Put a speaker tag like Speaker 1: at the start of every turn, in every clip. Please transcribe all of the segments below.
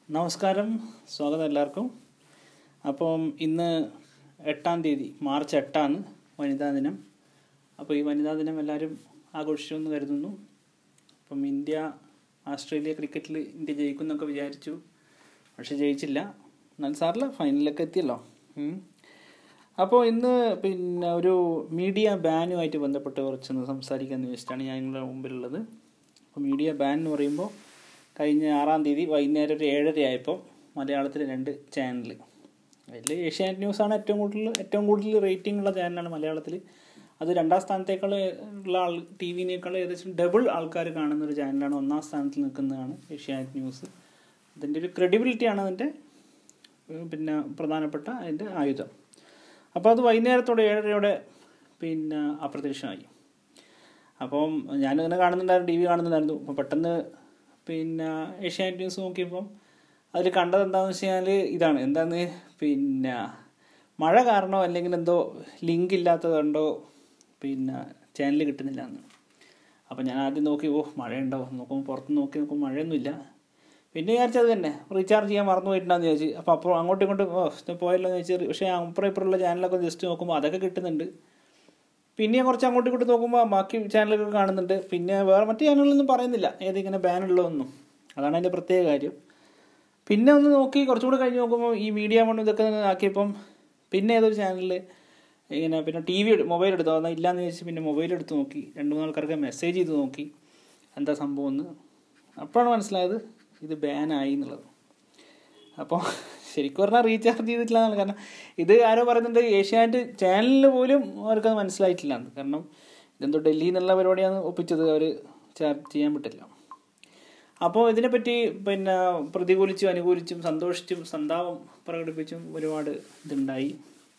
Speaker 1: നമസ്കാരം സ്വാഗതം എല്ലാവർക്കും അപ്പം ഇന്ന് എട്ടാം തീയതി മാർച്ച് എട്ടാണ് വനിതാ ദിനം അപ്പോൾ ഈ വനിതാ ദിനം എല്ലാവരും ആഘോഷിച്ചുവെന്ന് കരുതുന്നു അപ്പം ഇന്ത്യ ആസ്ട്രേലിയ ക്രിക്കറ്റിൽ ഇന്ത്യ ജയിക്കുമെന്നൊക്കെ വിചാരിച്ചു പക്ഷെ ജയിച്ചില്ല എന്നാൽ സാറില്ല ഫൈനലിലൊക്കെ എത്തിയല്ലോ ഉം. അപ്പോൾ ഇന്ന് പിന്നെ ഒരു മീഡിയ ബാനുമായിട്ട് ബന്ധപ്പെട്ട് കുറച്ചൊന്ന് സംസാരിക്കാമെന്ന് വെച്ചിട്ടാണ് ഞാൻ നിങ്ങളുടെ മുമ്പിലുള്ളത് അപ്പോൾ മീഡിയ ബാൻ എന്ന് പറയുമ്പോൾ കഴിഞ്ഞ ആറാം തീയതി വൈകുന്നേരം ഒരു ഏഴര ആയപ്പോൾ മലയാളത്തിൽ രണ്ട് ചാനൽ അതിൽ ഏഷ്യാനെറ്റ് ന്യൂസാണ് ഏറ്റവും കൂടുതൽ ഏറ്റവും കൂടുതൽ റേറ്റിംഗ് ഉള്ള ചാനലാണ് മലയാളത്തിൽ അത് രണ്ടാം സ്ഥാനത്തേക്കാൾ ഉള്ള ആൾ ടി വിനേക്കാൾ ഏകദേശം ഡബിൾ ആൾക്കാർ കാണുന്ന ഒരു ചാനലാണ് ഒന്നാം സ്ഥാനത്ത് നിൽക്കുന്നതാണ് ഏഷ്യാനെറ്റ് ന്യൂസ് അതിൻ്റെ ഒരു ക്രെഡിബിലിറ്റിയാണ് അതിൻ്റെ ഏഹ്, പിന്നെ പ്രധാനപ്പെട്ട അതിൻ്റെ ആയുധം അപ്പോൾ അത് വൈകുന്നേരത്തോടെ ഏഴരയോടെ പിന്നെ അപ്രത്യക്ഷമായി അപ്പം ഞാനിങ്ങനെ കാണുന്നുണ്ടായിരുന്നു ടി വി കാണുന്നുണ്ടായിരുന്നു അപ്പോൾ പെട്ടെന്ന് പിന്നെ ഏഷ്യാനെറ്റ് ന്യൂസ് നോക്കിയപ്പം അതിൽ കണ്ടത് എന്താണെന്ന് വെച്ച് കഴിഞ്ഞാൽ ഇതാണ് എന്താന്ന് പിന്നെ മഴ കാരണോ അല്ലെങ്കിൽ എന്തോ ലിങ്ക് ഇല്ലാത്തതുകൊണ്ടോ പിന്നെ ചാനൽ കിട്ടുന്നില്ല എന്ന് അപ്പം ഞാൻ ആദ്യം നോക്കി ഓ മഴയുണ്ടോ നോക്കുമ്പോൾ പുറത്ത് നോക്കി നോക്കുമ്പോൾ മഴയൊന്നുമില്ല പിന്നെ വിചാരിച്ചത് തന്നെ റീചാർജ് ചെയ്യാൻ മറന്നു പോയിട്ടുണ്ടാന്ന് ചോദിച്ചു അപ്പോൾ അപ്പോൾ അങ്ങോട്ടും ഇങ്ങോട്ടും ഓ ഇത് പോയല്ലോ എന്ന് ചോദിച്ചാൽ പക്ഷേ അപ്പുറം ഇപ്പുറമുള്ള ചാനലൊക്കെ ജസ്റ്റ് നോക്കുമ്പോൾ അതൊക്കെ കിട്ടുന്നുണ്ട് പിന്നെ കുറച്ച് അങ്ങോട്ടും ഇങ്ങോട്ടും നോക്കുമ്പോൾ ബാക്കി ചാനലുകൾ കാണുന്നുണ്ട് പിന്നെ വേറെ മറ്റു ചാനലുകളൊന്നും പറയുന്നില്ല ഏതിങ്ങനെ ബാൻ ഉള്ളതൊന്നും അതാണ് അതിൻ്റെ പ്രത്യേക കാര്യം പിന്നെ ഒന്ന് നോക്കി കുറച്ചുകൂടി കഴിഞ്ഞ് നോക്കുമ്പോൾ ഈ മീഡിയ മണ്ണും ഇതൊക്കെ ആക്കിയപ്പം പിന്നെ ഏതൊരു ചാനലിൽ ഇങ്ങനെ പിന്നെ ടി വി മൊബൈൽ എടുത്തു എന്നാൽ ഇല്ലാന്ന് ചോദിച്ച് പിന്നെ മൊബൈൽ എടുത്ത് നോക്കി രണ്ട് മൂന്ന് ആൾക്കാർക്ക് മെസ്സേജ് ചെയ്ത് നോക്കി എന്താ സംഭവം എന്ന് അപ്പോഴാണ് മനസ്സിലായത് ഇത് ബാനായി എന്നുള്ളത് അപ്പോൾ ശരിക്കും പറഞ്ഞാൽ റീചാർജ് ചെയ്തിട്ടില്ല എന്നാണ് കാരണം ഇത് ആരോ പറയുന്നുണ്ട് ഏഷ്യാനെറ്റ് ചാനലിൽ പോലും അവർക്കത് മനസ്സിലായിട്ടില്ല എന്ന്. കാരണം ഇതെന്തോ ഡൽഹിയിൽ നിന്നുള്ള പരിപാടിയാണ് ഒപ്പിച്ചത് അവർ ചാർജ് ചെയ്യാൻ പറ്റില്ല അപ്പോൾ ഇതിനെപ്പറ്റി പിന്നെ പ്രതികൂലിച്ചും അനുകൂലിച്ചും സന്തോഷിച്ചും സന്താപം പ്രകടിപ്പിച്ചും ഒരുപാട് ഇതുണ്ടായി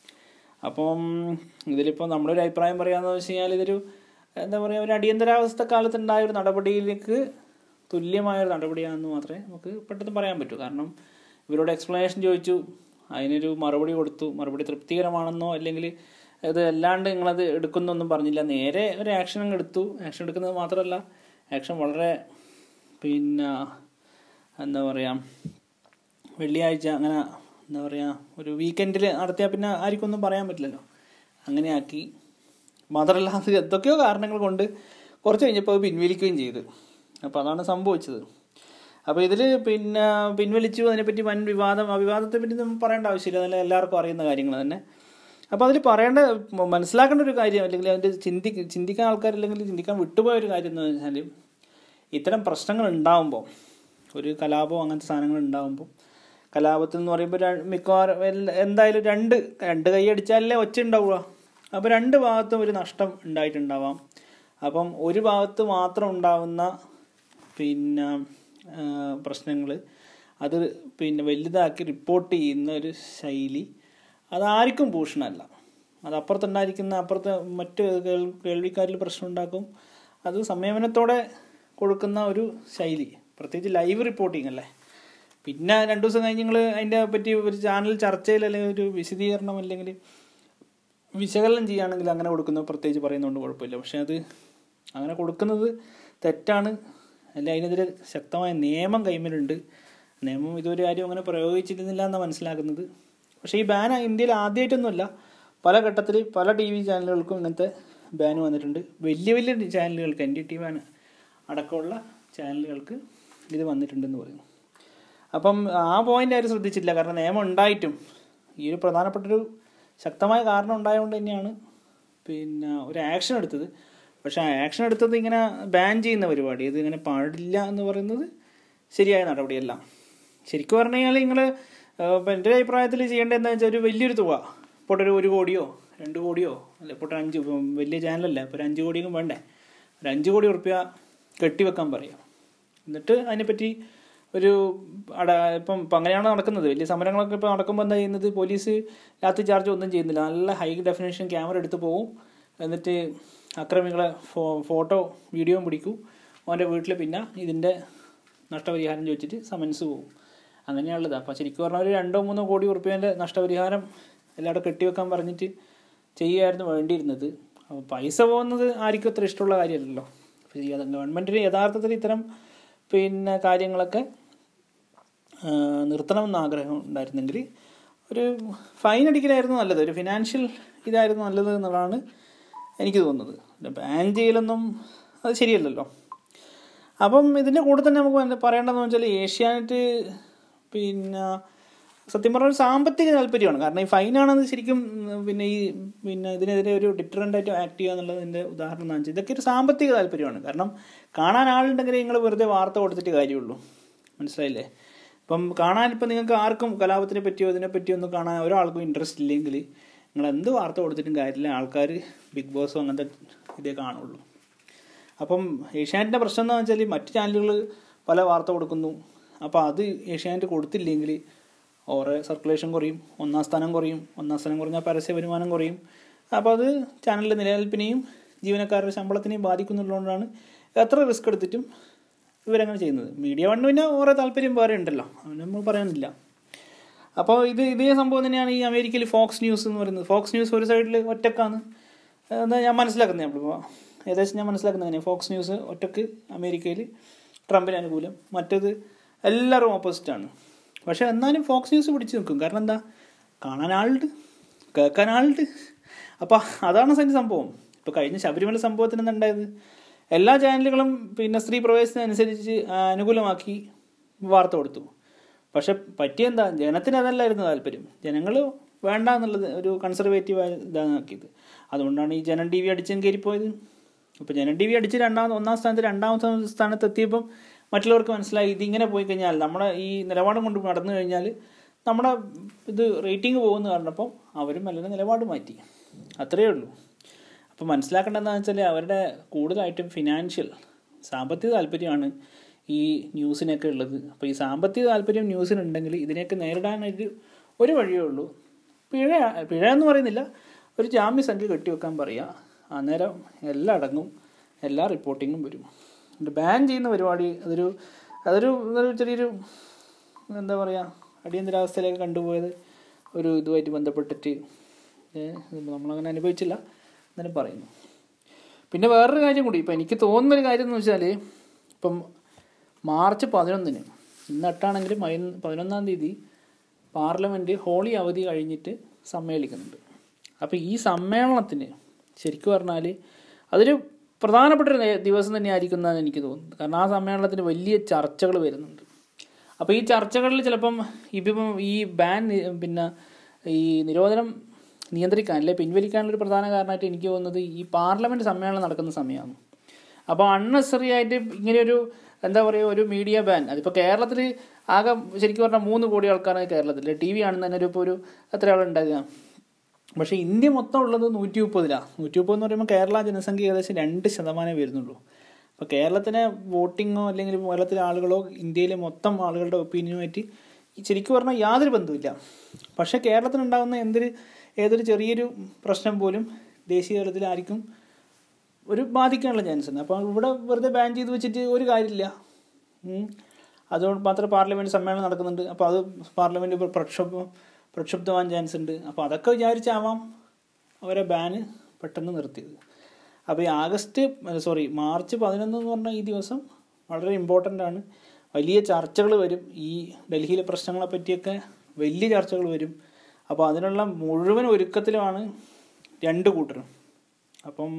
Speaker 1: അപ്പം ഇതിലിപ്പോൾ നമ്മുടെ ഒരു അഭിപ്രായം പറയാമെന്ന് വെച്ച് കഴിഞ്ഞാൽ ഇതൊരു എന്താ പറയുക ഒരു അടിയന്തരാവസ്ഥ കാലത്തുണ്ടായ ഒരു നടപടിയിലേക്ക് തുല്യമായൊരു നടപടിയാണെന്ന് മാത്രമേ നമുക്ക് പെട്ടെന്ന് പറയാൻ പറ്റൂ കാരണം ഇവരോട് എക്സ്പ്ലനേഷൻ ചോദിച്ചു അതിനൊരു മറുപടി കൊടുത്തു മറുപടി തൃപ്തികരമാണെന്നോ അല്ലെങ്കിൽ ഇത് അല്ലാണ്ട് നിങ്ങളത് എടുക്കുന്നൊന്നും പറഞ്ഞില്ല നേരെ ഒരു ആക്ഷൻ അങ്ങ് എടുത്തു ആക്ഷൻ എടുക്കുന്നത് മാത്രമല്ല ആക്ഷൻ വളരെ പിന്നെ എന്താ പറയുക വെള്ളിയാഴ്ച അങ്ങനെ എന്താ പറയുക ഒരു വീക്കെൻഡിൽ നടത്തിയാൽ പിന്നെ ആർക്കും ഒന്നും പറയാൻ പറ്റില്ലല്ലോ അങ്ങനെ ആക്കി മാത്രമല്ല അത് എന്തൊക്കെയോ കാരണങ്ങൾ കൊണ്ട് കുറച്ച് കഴിഞ്ഞപ്പോൾ അത് പിൻവലിക്കുകയും ചെയ്തു അപ്പോൾ അതാണ് സംഭവിച്ചത് അപ്പോൾ ഇതിൽ പിന്നെ പിൻവലിച്ചു അതിനെപ്പറ്റി വൻ വിവാദം ആ വിവാദത്തെ പറ്റി നമ്മൾ പറയേണ്ട ആവശ്യമില്ല അതെല്ലാം എല്ലാവർക്കും അറിയുന്ന കാര്യങ്ങൾ തന്നെ അപ്പോൾ അതിൽ പറയേണ്ട മ- മനസ്സിലാക്കേണ്ട ഒരു കാര്യം അല്ലെങ്കിൽ അതിൻ്റെ ചിന്തി ചിന്തിക്കാൻ ആൾക്കാരില്ലെങ്കിൽ ചിന്തിക്കാൻ വിട്ടുപോയ ഒരു കാര്യം എന്ന് വെച്ചാൽ ഇത്തരം പ്രശ്നങ്ങൾ ഉണ്ടാകുമ്പോൾ ഒരു കലാപം അങ്ങനത്തെ സാധനങ്ങൾ ഉണ്ടാകുമ്പോൾ കലാപത്തിൽ എന്ന് പറയുമ്പോൾ ര- മിക്കവാറും എല്ലാ- എന്തായാലും രണ്ട് രണ്ട് കൈ അടിച്ചാലല്ലേ ഒച്ച ഉണ്ടാവുക അപ്പോൾ രണ്ട് ഭാഗത്തും ഒരു നഷ്ടം ഉണ്ടായിട്ടുണ്ടാവാം അപ്പം ഒരു ഭാഗത്ത് മാത്രം ഉണ്ടാവുന്ന പിന്നെ പ്രശ്നങ്ങൾ അത് പിന്നെ വലുതാക്കി റിപ്പോർട്ട് ചെയ്യുന്ന ഒരു ശൈലി അതാർക്കും ഭൂഷണമല്ല അത് അപ്പുറത്തുണ്ടായിരിക്കുന്ന അപ്പുറത്ത് മറ്റ് കേൾ- കേൾവിക്കാരിൽ പ്രശ്നം ഉണ്ടാക്കും അത് സംയമനത്തോടെ കൊടുക്കുന്ന ഒരു ശൈലി പ്രത്യേകിച്ച് ലൈവ് റിപ്പോർട്ടിംഗ് അല്ലേ പിന്നെ രണ്ടു ദിവസം കഴിഞ്ഞ് നിങ്ങൾ അതിൻ്റെ പറ്റി ഒരു ചാനൽ ചർച്ചയിൽ അല്ലെങ്കിൽ ഒരു വിശദീകരണം അല്ലെങ്കിൽ വിശകലനം ചെയ്യുകയാണെങ്കിൽ അങ്ങനെ കൊടുക്കുന്നത് പ്രത്യേകിച്ച് പറയുന്നതുകൊണ്ട് കുഴപ്പമില്ല പക്ഷെ അത് അങ്ങനെ കൊടുക്കുന്നത് തെറ്റാണ് അല്ലെ അതിനെതിരെ ശക്തമായ നിയമം കൈമിലുണ്ട് നിയമം ഇതുവരെ ആരും അങ്ങനെ പ്രയോഗിച്ചിരുന്നില്ല എന്നാണ് മനസ്സിലാക്കുന്നത് പക്ഷേ ഈ ബാൻ ഇന്ത്യയിൽ ആദ്യമായിട്ടൊന്നുമല്ല പല ഘട്ടത്തിൽ പല ടി വി ചാനലുകൾക്കും ഇങ്ങനത്തെ ബാൻ വന്നിട്ടുണ്ട് വലിയ വലിയ ചാനലുകൾക്ക് എൻ ഡി ടി ബാൻ അടക്കമുള്ള ചാനലുകൾക്ക് ഇത് വന്നിട്ടുണ്ടെന്ന് പറയുന്നു അപ്പം ആ പോയിന്റ് ആരും ശ്രദ്ധിച്ചില്ല കാരണം നിയമം ഉണ്ടായിട്ടും ഈ ഒരു പ്രധാനപ്പെട്ടൊരു ശക്തമായ കാരണം ഉണ്ടായതുകൊണ്ട് തന്നെയാണ് പിന്നെ ഒരു ആക്ഷൻ എടുത്തത് പക്ഷെ ആ ആക്ഷൻ എടുത്തത് ഇങ്ങനെ ബാൻ ചെയ്യുന്ന പരിപാടി ഇത് ഇങ്ങനെ പാടില്ല എന്ന് പറയുന്നത് ശരിയായ നടപടിയല്ല ശരിക്കും പറഞ്ഞു കഴിഞ്ഞാൽ നിങ്ങൾ ഇപ്പം എൻ്റെ അഭിപ്രായത്തിൽ ചെയ്യേണ്ടത് എന്താ വെച്ചാൽ ഒരു വലിയൊരു തുക ഇപ്പോൾ ഒരു ഒരു കോടിയോ രണ്ട് കോടിയോ അല്ല ഇപ്പോൾ ഒരു അഞ്ച് ഇപ്പം വലിയ ചാനലല്ല ഇപ്പോൾ ഒരു അഞ്ച് കോടിയൊക്കെ വേണ്ടേ ഒരു അഞ്ച് കോടി ഉറുപ്പ്യ കെട്ടിവെക്കാൻ പറയാം എന്നിട്ട് അതിനെപ്പറ്റി ഒരു അട ഇപ്പം ഇപ്പം അങ്ങനെയാണ് നടക്കുന്നത് വലിയ സമരങ്ങളൊക്കെ ഇപ്പോൾ നടക്കുമ്പോൾ എന്താ ചെയ്യുന്നത് പോലീസ് ലാത്തി ചാർജ് ഒന്നും ചെയ്യുന്നില്ല നല്ല ഹൈ ഡെഫിനേഷൻ ക്യാമറ എടുത്ത് പോകും എന്നിട്ട് അക്രമികളെ ഫോ ഫോട്ടോ വീഡിയോയും പിടിക്കും അവൻ്റെ വീട്ടിൽ പിന്നെ ഇതിൻ്റെ നഷ്ടപരിഹാരം ചോദിച്ചിട്ട് സമൻസ് പോകും അങ്ങനെയാണുള്ളത് അപ്പോൾ ശരിക്കും പറഞ്ഞാൽ ഒരു രണ്ടോ മൂന്നോ കോടി ഉറുപ്പ്യേൻ്റെ നഷ്ടപരിഹാരം എല്ലാവരും കെട്ടിവെക്കാൻ പറഞ്ഞിട്ട് ചെയ്യുമായിരുന്നു വേണ്ടിയിരുന്നത് അപ്പോൾ പൈസ പോകുന്നത് ആർക്കും അത്ര ഇഷ്ടമുള്ള കാര്യമല്ലല്ലോ അപ്പോൾ ഈ ഗവൺമെൻറ്റിന് യഥാർത്ഥത്തിൽ ഇത്തരം പിന്നെ കാര്യങ്ങളൊക്കെ ആ, നിർത്തണമെന്ന് ആഗ്രഹം ഉണ്ടായിരുന്നെങ്കിൽ ഒരു ഫൈൻ അടിക്കലായിരുന്നു നല്ലത് ഒരു ഫിനാൻഷ്യൽ ഇതായിരുന്നു നല്ലത് എന്നുള്ളതാണ് എനിക്ക് തോന്നുന്നത് ബാൻ ചെയ്യലൊന്നും അത് ശരിയല്ലല്ലോ അപ്പം ഇതിൻ്റെ കൂടെ തന്നെ നമുക്ക് എന്താ പറയേണ്ടതെന്ന് വെച്ചാൽ ഏഷ്യാനെറ്റ് പിന്നെ സത്യം പറഞ്ഞാൽ ഒരു സാമ്പത്തിക താല്പര്യമാണ് കാരണം ഈ ഫൈനാണെന്ന് ശരിക്കും ഉം, പിന്നെ ഈ പിന്നെ ഇതിനെതിരെ ഒരു ഡിറ്ററൻ്റ് ആയിട്ട് ആക്ട് ചെയ്യുക എന്നുള്ളതിൻ്റെ ഉദാഹരണം എന്ന് വെച്ചാൽ ഇതൊക്കെ ഒരു സാമ്പത്തിക താല്പര്യമാണ് കാരണം കാണാൻ ആളുണ്ടെങ്കിൽ നിങ്ങൾ വെറുതെ വാർത്ത കൊടുത്തിട്ട് കാര്യമുള്ളൂ മനസ്സിലായില്ലേ ഇപ്പം കാണാൻ ഇപ്പം നിങ്ങൾക്ക് ആർക്കും കലാപത്തിനെ പറ്റിയോ ഇതിനെ പറ്റിയോ ഒന്നും കാണാൻ ഒരാൾക്കും ഇൻട്രസ്റ്റ് ഇല്ലെങ്കിൽ നിങ്ങൾ എന്ത് വാർത്ത കൊടുത്തിട്ടും കാര്യമില്ല ആൾക്കാർ ബിഗ് ബോസോ അങ്ങനത്തെ ഇതേ കാണുള്ളൂ അപ്പം ഏഷ്യാനെറ്റിൻ്റെ പ്രശ്നം എന്ന് വെച്ചാൽ മറ്റ് ചാനലുകൾ പല വാർത്ത കൊടുക്കുന്നു അപ്പോൾ അത് ഏഷ്യാനെറ്റ് കൊടുത്തില്ലെങ്കിൽ ഓരോ സർക്കുലേഷൻ കുറയും ഒന്നാം സ്ഥാനം കുറയും ഒന്നാം സ്ഥാനം കുറഞ്ഞാൽ പരസ്യ വരുമാനം കുറയും അപ്പോൾ അത് ചാനലിൻ്റെ നിലനിൽപ്പിനെയും ജീവനക്കാരുടെ ശമ്പളത്തിനെയും ബാധിക്കുന്നുള്ളതുകൊണ്ടാണ് എത്ര റിസ്ക് എടുത്തിട്ടും ഇവരങ്ങനെ ചെയ്യുന്നത് മീഡിയ വണ്ണ് പിന്നെ ഓരോ താല്പര്യം വേറെ ഉണ്ടല്ലോ അവന് നമ്മൾ പറയാനില്ല അപ്പോൾ ഇത് ഇതേ സംഭവം തന്നെയാണ് ഈ അമേരിക്കയിൽ ഫോക്സ് ന്യൂസ് എന്ന് പറയുന്നത് ഫോക്സ് ന്യൂസ് ഒരു സൈഡിൽ ഒറ്റക്കാണ് എന്നാ ഞാൻ മനസ്സിലാക്കുന്നത് നമ്മളിപ്പോൾ ഏകദേശം ഞാൻ മനസ്സിലാക്കുന്നത് അങ്ങനെ ഫോക്സ് ന്യൂസ് ഒറ്റക്ക് അമേരിക്കയിൽ ട്രംപിന് അനുകൂലം മറ്റത് എല്ലാവരും ഓപ്പോസിറ്റാണ് പക്ഷേ എന്നാലും ഫോക്സ് ന്യൂസ് പിടിച്ചു നിൽക്കും കാരണം എന്താ കാണാൻ ആളുണ്ട് കേൾക്കാൻ ആളുണ്ട് അപ്പോൾ അതാണ് അതിൻ്റെ സംഭവം ഇപ്പോൾ കഴിഞ്ഞ ശബരിമല സംഭവത്തിന് എന്താ ഉണ്ടായത് എല്ലാ ചാനലുകളും പിന്നെ സ്ത്രീ പ്രവേശനനുസരിച്ച് അനുകൂലമാക്കി വാർത്ത കൊടുത്തു പക്ഷെ പറ്റിയെന്താ ജനത്തിന് അതല്ലായിരുന്നു താല്പര്യം ജനങ്ങൾ വേണ്ട എന്നുള്ളത് ഒരു കൺസർവേറ്റീവ് ഇതാണ് ആക്കിയത് അതുകൊണ്ടാണ് ഈ ജനൻ ടി വി അടിച്ചും കയറിപ്പോയത് ഇപ്പോൾ ജനൻ ടി വി അടിച്ച് രണ്ടാമത് ഒന്നാം സ്ഥാനത്ത് രണ്ടാമത്തെ സ്ഥാനത്ത് എത്തിയപ്പം മറ്റുള്ളവർക്ക് മനസ്സിലായി ഇതിങ്ങനെ പോയി കഴിഞ്ഞാൽ നമ്മുടെ ഈ നിലപാടും കൊണ്ട് നടന്നു കഴിഞ്ഞാൽ നമ്മുടെ ഇത് റേറ്റിംഗ് പോകുന്ന കാരണപ്പം അവരും മെല്ലെ നിലപാട് മാറ്റി അത്രയേ ഉള്ളൂ അപ്പോൾ മനസ്സിലാക്കേണ്ടത് എന്താണെന്ന് വെച്ചാൽ അവരുടെ കൂടുതലായിട്ടും ഫിനാൻഷ്യൽ സാമ്പത്തിക താല്പര്യമാണ് ഈ ന്യൂസിനൊക്കെ ഉള്ളത് അപ്പോൾ ഈ സാമ്പത്തിക താല്പര്യം ന്യൂസിനുണ്ടെങ്കിൽ ഇതിനെയൊക്കെ നേരിടാനായിട്ട് ഒരു വഴിയേ ഉള്ളൂ പിഴ പിഴ എന്ന് പറയുന്നില്ല ഒരു ജാമ്യസംഖ്യ കെട്ടിവെക്കാൻ പറയുക അന്നേരം എല്ലാം അടങ്ങും എല്ലാ റിപ്പോർട്ടിങ്ങും വരും ബാൻ ചെയ്യുന്ന പരിപാടി അതൊരു അതൊരു അതൊരു ചെറിയൊരു എന്താ പറയുക അടിയന്തരാവസ്ഥയിലേക്ക് കണ്ടുപോയത് ഒരു ഇതുമായിട്ട് ബന്ധപ്പെട്ടിട്ട് ഏ, ഇത് നമ്മളങ്ങനെ അനുഭവിച്ചില്ല എന്നാലും പറയുന്നു പിന്നെ വേറൊരു കാര്യം കൂടി ഇപ്പം എനിക്ക് തോന്നുന്നൊരു കാര്യം എന്ന് വെച്ചാൽ ഇപ്പം മാർച്ച് പതിനൊന്നിന് ഇന്നട്ടാണെങ്കിൽ പതിനൊന്നാം തീയതി പാർലമെൻറ്റ് ഹോളി അവധി കഴിഞ്ഞിട്ട് സമ്മേളിക്കുന്നുണ്ട് അപ്പോൾ ഈ സമ്മേളനത്തിന് ശരിക്കും പറഞ്ഞാൽ അതൊരു പ്രധാനപ്പെട്ട ഒരു നേ- ദിവസം തന്നെ ആയിരിക്കും എന്നാണ് എനിക്ക് തോന്നുന്നത് കാരണം ആ സമ്മേളനത്തിന് വലിയ ചർച്ചകൾ വരുന്നുണ്ട് അപ്പോൾ ഈ ചർച്ചകളിൽ ചിലപ്പം ഇപ്പം ഈ ബാൻ നി- പിന്നെ ഈ നിരോധനം നിയന്ത്രിക്കാൻ അല്ലെ പിൻവലിക്കാനുള്ളൊരു പ്രധാന കാരണമായിട്ട് എനിക്ക് തോന്നുന്നത് ഈ പാർലമെൻറ്റ് സമ്മേളനം നടക്കുന്ന സമയമാണ് അപ്പോൾ അൺനെസറി ആയിട്ട് ഇങ്ങനെയൊരു എന്താ പറയുക ഒരു മീഡിയ ബാൻ അതിപ്പോൾ കേരളത്തിൽ ആകെ ശരിക്കും പറഞ്ഞാൽ മൂന്ന് കോടി ആൾക്കാരാണ് കേരളത്തിൽ ടി വി ആണെന്ന് തന്നെ ഒരു ഇപ്പോൾ ഒരു എത്ര ആളുണ്ടാകുക പക്ഷേ ഇന്ത്യ മൊത്തം ഉള്ളത് നൂറ്റി മുപ്പതിലാണ് നൂറ്റി മുപ്പത് എന്ന് പറയുമ്പോൾ കേരള ജനസംഖ്യ ഏകദേശം രണ്ട് ശതമാനമേ വരുന്നുള്ളൂ അപ്പോൾ കേരളത്തിലെ വോട്ടിങ്ങോ അല്ലെങ്കിൽ കേരളത്തിലെ ആളുകളോ ഇന്ത്യയിലെ മൊത്തം ആളുകളുടെ ഒപ്പീനിയനുമായിട്ട് ശരിക്കും പറഞ്ഞാൽ യാതൊരു ബന്ധവുമില്ല പക്ഷേ കേരളത്തിനുണ്ടാകുന്ന എന്തൊരു ഏതൊരു ചെറിയൊരു പ്രശ്നം പോലും ദേശീയ തലത്തിൽ ആർക്കും ഒരു ബാധിക്കാനുള്ള ചാൻസ് ഉണ്ട് അപ്പോൾ ഇവിടെ വെറുതെ ബാൻ ചെയ്ത് വെച്ചിട്ട് ഒരു കാര്യമില്ല ഉം. അതുകൊണ്ട് മാത്രം പാർലമെൻറ്റ് സമ്മേളനം നടക്കുന്നുണ്ട് അപ്പോൾ അത് പാർലമെൻറ്റ് പ്രക്ഷോഭം പ്രക്ഷുബ്ധമാൻ ചാൻസ് ഉണ്ട് അപ്പോൾ അതൊക്കെ വിചാരിച്ചാവാം അവരെ ബാന് പെട്ടെന്ന് നിർത്തിയത് അപ്പോൾ ഈ ആഗസ്റ്റ് സോറി മാർച്ച് പതിനൊന്ന് എന്ന് പറഞ്ഞ ഈ ദിവസം വളരെ ഇമ്പോർട്ടൻ്റ് ആണ് വലിയ ചർച്ചകൾ വരും ഈ ഡൽഹിയിലെ പ്രശ്നങ്ങളെ പറ്റിയൊക്കെ വലിയ ചർച്ചകൾ വരും അപ്പോൾ അതിനുള്ള മുഴുവൻ ഒരുക്കത്തിലുമാണ് രണ്ട് കൂട്ടരും അപ്പം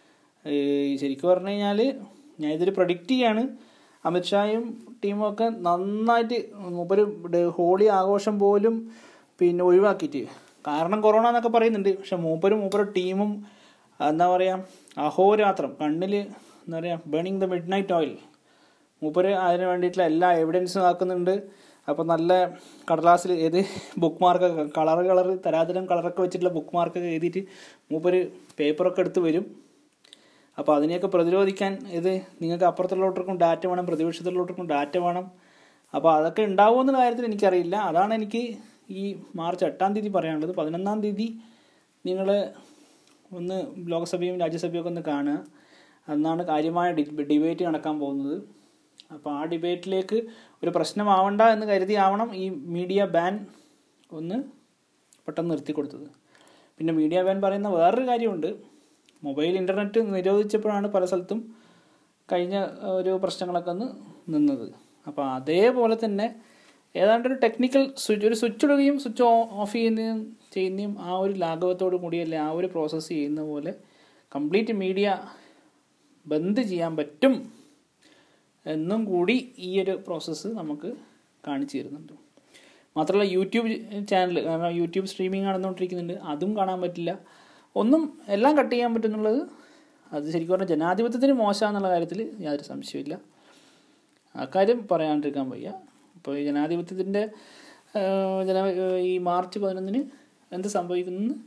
Speaker 1: ഈ ശരിക്കും പറഞ്ഞു കഴിഞ്ഞാൽ ഞാൻ ഇതിൽ പ്രഡിക്റ്റ് ചെയ്യാണ് അമിത്ഷായും ടീമും ഒക്കെ നന്നായിട്ട് മൂപ്പര് ഡ- ഹോളി ആഘോഷം പോലും പിന്നെ ഒഴിവാക്കിയിട്ട് കാരണം കൊറോണ എന്നൊക്കെ പറയുന്നുണ്ട് പക്ഷെ മൂപ്പരും മൂപ്പരും ടീമും എന്താ പറയുക അഹോരാത്രം കണ്ണിൽ എന്താ പറയുക burning the midnight oil മൂപ്പര് അതിന് വേണ്ടിയിട്ടുള്ള എല്ലാ എവിഡൻസും ആക്കുന്നുണ്ട് അപ്പോൾ നല്ല കടലാസിൽ ഏത് ബുക്ക് മാർക്കൊക്കെ കളർ കളർ തരാതരം കളറൊക്കെ വെച്ചിട്ടുള്ള ബുക്ക് മാർക്കൊക്കെ എഴുതിയിട്ട് മൂപ്പര് പേപ്പറൊക്കെ എടുത്ത് വരും അപ്പോൾ അതിനെയൊക്കെ പ്രതിരോധിക്കാൻ ഇത് നിങ്ങൾക്ക് അപ്പുറത്തുള്ളവർക്കും ഡാറ്റ വേണം പ്രതിപക്ഷത്തുള്ളവർക്കും ഡാറ്റ വേണം അപ്പോൾ അതൊക്കെ ഉണ്ടാവുമെന്നുള്ള കാര്യത്തിൽ എനിക്കറിയില്ല അതാണ് എനിക്ക് ഈ മാർച്ച് എട്ടാം തീയതി പറയാനുള്ളത് പതിനൊന്നാം തീയതി നിങ്ങൾ ഒന്ന് ലോക്സഭയും രാജ്യസഭയും ഒക്കെ ഒന്ന് കാണുക അന്നാണ് കാര്യമായ ഡി ഡിബേറ്റ് നടക്കാൻ പോകുന്നത് അപ്പോൾ ആ ഡിബേറ്റിലേക്ക് ഒരു പ്രശ്നമാവണ്ട എന്ന് കരുതി ആവണം ഈ മീഡിയ ബാൻ ഒന്ന് പെട്ടെന്ന് നിർത്തി കൊടുത്തത് പിന്നെ മീഡിയ ബാൻ പറയുന്ന വേറൊരു കാര്യമുണ്ട് മൊബൈൽ ഇൻ്റർനെറ്റ് നിരോധിച്ചപ്പോഴാണ് പല സ്ഥലത്തും കഴിഞ്ഞ ഒരു പ്രശ്നങ്ങളൊക്കെ ഒന്ന് നിന്നത് അപ്പോൾ അതേപോലെ തന്നെ ഏതാണ്ട് ഒരു ടെക്നിക്കൽ സ്വിച്ച് ഒരു സ്വിച്ച് ഇടുകയും സ്വിച്ച് ഓഫ് ചെയ്യുന്നതും ചെയ്യുന്നതും ആ ഒരു ലാഘവത്തോടു കൂടിയല്ലേ ആ ഒരു പ്രോസസ്സ് ചെയ്യുന്ന പോലെ കംപ്ലീറ്റ് മീഡിയ ബന്ദ് ചെയ്യാൻ പറ്റും എന്നും കൂടി ഈ ഒരു പ്രോസസ്സ് നമുക്ക് കാണിച്ചു തരുന്നുണ്ട് മാത്രമല്ല യൂട്യൂബ് ചാനൽ കാരണം യൂട്യൂബ് സ്ട്രീമിംഗ് നടന്നുകൊണ്ടിരിക്കുന്നുണ്ട് അതും കാണാൻ പറ്റില്ല ഒന്നും എല്ലാം കട്ട് ചെയ്യാൻ പറ്റുന്നുള്ളത് അത് ശരിക്കും പറഞ്ഞാൽ ജനാധിപത്യത്തിന് മോശമെന്നുള്ള കാര്യത്തിൽ യാതൊരു സംശയമില്ല അക്കാര്യം പറയാണ്ടിരിക്കാൻ വയ്യ ഇപ്പോൾ ഈ ജനാധിപത്യത്തിൻ്റെ ജന ഈ മാർച്ച് പതിനൊന്നിന് എന്ത് സംഭവിക്കുന്നു